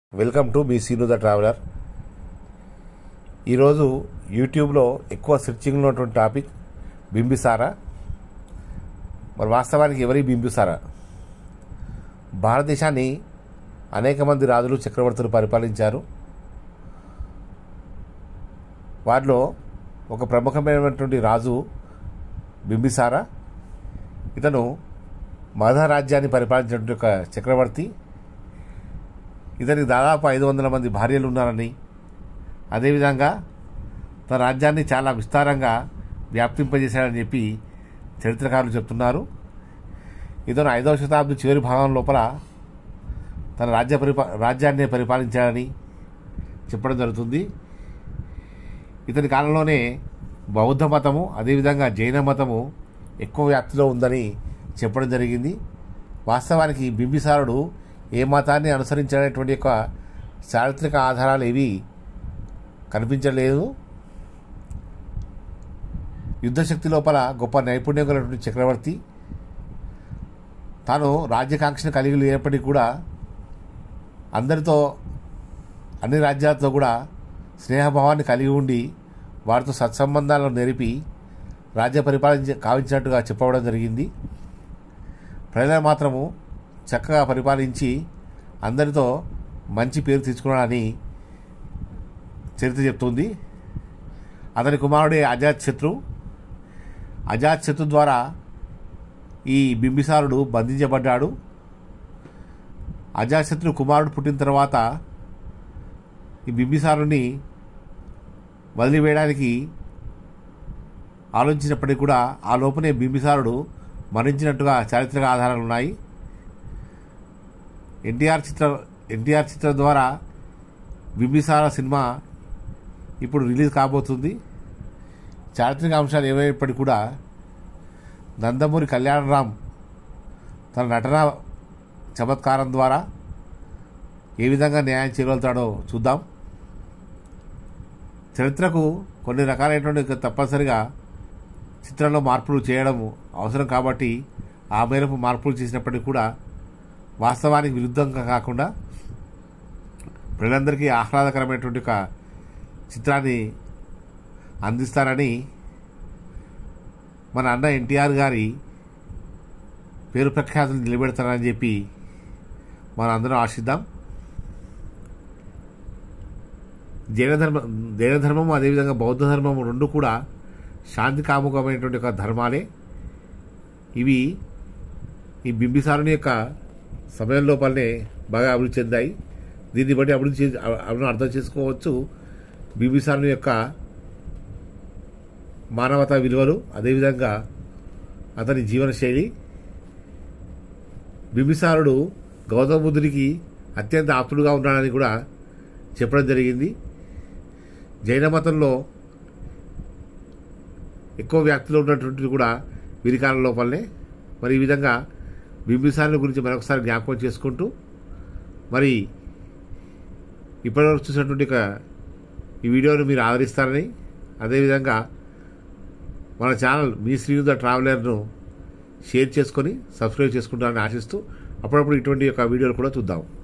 welcome to మీ Seenu the traveller ఈరోజు యూట్యూబ్లో ఎక్కువ సెర్చింగ్లో ఉన్నటువంటి టాపిక్ బింబిసారా మరి వాస్తవానికి ఎవరి బింబిసారా భారతదేశాన్ని అనేక మంది రాజులు చక్రవర్తులు పరిపాలించారు వాటిలో ఒక ప్రముఖమైనటువంటి రాజు బింబిసారా ఇతను మగధ రాజ్యాన్ని పరిపాలించినటువంటి ఒక చక్రవర్తి ఇతనికి దాదాపు ఐదు వందల మంది భార్యలు ఉన్నారని అదేవిధంగా తన రాజ్యాన్ని చాలా విస్తారంగా వ్యాప్తింపజేశాడని చెప్పి చరిత్రకారులు చెప్తున్నారు ఇతను ఐదవ శతాబ్ది చివరి భాగం లోపల తన రాజ్య పరిపా రాజ్యాన్ని పరిపాలించాడని చెప్పడం జరుగుతుంది ఇతని కాలంలోనే బౌద్ధ మతము అదేవిధంగా జైన మతము ఎక్కువ వ్యాప్తిలో ఉందని చెప్పడం జరిగింది వాస్తవానికి బింబిసారుడు ఏ మతాన్ని అనుసరించినటువంటి యొక్క చారిత్రక ఆధారాలు ఏవి కనిపించలేదు యుద్ధశక్తి లోపల గొప్ప నైపుణ్యం కలిగినటువంటి చక్రవర్తి తాను రాజ్యకాంక్షను కలిగి లేనప్పటికీ కూడా అందరితో అన్ని రాజ్యాలతో కూడా స్నేహభావాన్ని కలిగి ఉండి వారితో సత్సంబంధాలను నెరిపి రాజ్య పరిపాలించ కావించినట్టుగా చెప్పడం జరిగింది ప్రజలు మాత్రము చక్కగా పరిపాలించి అందరితో మంచి పేరు తెచ్చుకున్నాడని చరిత్ర చెప్తుంది అతని కుమారుడే అజాతశత్రు అజాతశత్రు ద్వారా ఈ బింబిసారుడు బంధించబడ్డాడు అజాతశత్రు కుమారుడు పుట్టిన తర్వాత ఈ బింబిసారుని వదిలివేయడానికి ఆలోచించినప్పటికీ కూడా ఆ లోపనే బింబిసారుడు మరణించినట్టుగా చారిత్రక ఆధారాలు ఉన్నాయి ఎన్టీఆర్ చిత్ర ఎన్టీఆర్ చిత్రం ద్వారా బింబిసార సినిమా ఇప్పుడు రిలీజ్ కాబోతుంది చారిత్రక అంశాలు ఏమైనప్పటికీ కూడా నందమూరి కళ్యాణరామ్ తన నటన చమత్కారం ద్వారా ఏ విధంగా న్యాయం చేయగలుగుతాడో చూద్దాం చరిత్రకు కొన్ని రకాలైనటువంటి తప్పనిసరిగా చిత్రంలో మార్పులు చేయడం అవసరం కాబట్టి ఆ మేరకు మార్పులు చేసినప్పటికీ కూడా వాస్తవానికి విరుద్ధంగా కాకుండా ప్రజలందరికీ ఆహ్లాదకరమైనటువంటి ఒక చిత్రాన్ని అందిస్తారని మన అన్న ఎన్టీఆర్ గారి పేరు ప్రఖ్యాతులు నిలబెడతారని చెప్పి మనం అందరం ఆశిద్దాం జైన ధర్మం జైన ధర్మం అదేవిధంగా బౌద్ధ ధర్మం రెండు కూడా శాంతి కాముకమైనటువంటి ఒక ధర్మాలే ఇవి ఈ బింబిసారుని యొక్క సమయం లోపలనే బాగా అభివృద్ధి చెందాయి దీన్ని బట్టి అభివృద్ధి చే అభివృద్ధి అర్థం చేసుకోవచ్చు బింబిసారుని యొక్క మానవతా విలువలు అదేవిధంగా అతని జీవనశైలి బింబిసారుడు గౌతమ బుద్ధుడికి అత్యంత ఆప్తుడుగా ఉన్నాడని కూడా చెప్పడం జరిగింది జైన మతంలో ఎక్కువ వ్యాప్తిలో ఉన్నటువంటిది కూడా వీరి కాలం లోపలనే మరి ఈ విధంగా బింబిసారుల గురించి మరొకసారి జ్ఞాపకం చేసుకుంటూ మరి ఇప్పటివరకు చూసినటువంటి ఒక ఈ వీడియోను మీరు ఆదరిస్తారని అదేవిధంగా మన ఛానల్ మీ శ్రీను ద ట్రావెలర్ను షేర్ చేసుకొని సబ్స్క్రైబ్ చేసుకుంటారని ఆశిస్తూ అప్పుడప్పుడు ఇటువంటి యొక్క వీడియోలు కూడా చూద్దాం